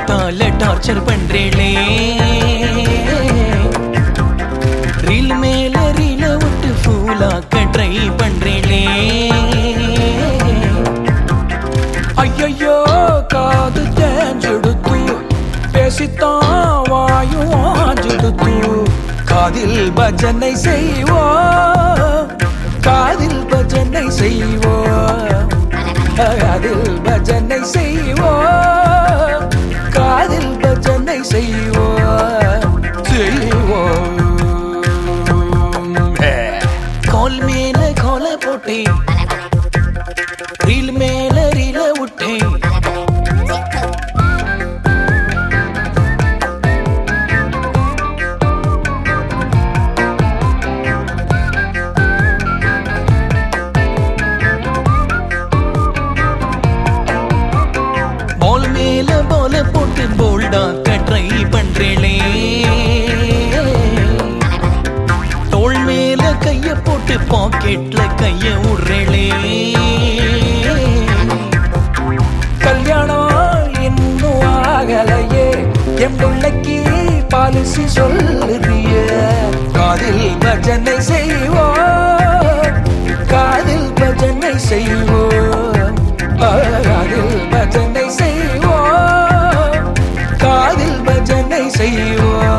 முட்டால torture பண்றேளே reel மேல ரீல விட்டு ஃபூலாக்க try பண்றேளே ஐயையோ காது தேஞ்செடுத்து பேசித்தான் வாயும் ஆஞ்செடுத்து காதில் பஜனை செய்வோம் காதில் பஜனை செய்வோம் காதில் பஜனை செய்வோம் காதில் பஜனை செய்வோம் செய்வோம் கால் மேல கால போட்டேன் ரீல் மேல ரீல விட்டேன் பால் மேல பால போட்டு போல்டாக்க ட்ரை பண்றேளே தோள் மேல கைய போட்டு பாக்கெட்ல கைய விடுறேளே கல்யாணம் இன்னும் ஆகலையே என் பிள்ளைக்கு பாலிசி சொல்லுறிய காதில் பஜனை செய்வோம் காதில் பஜனை செய்வோம் காதில் பஜனை செய்வோம் காதில் பஜனை செய்வோம்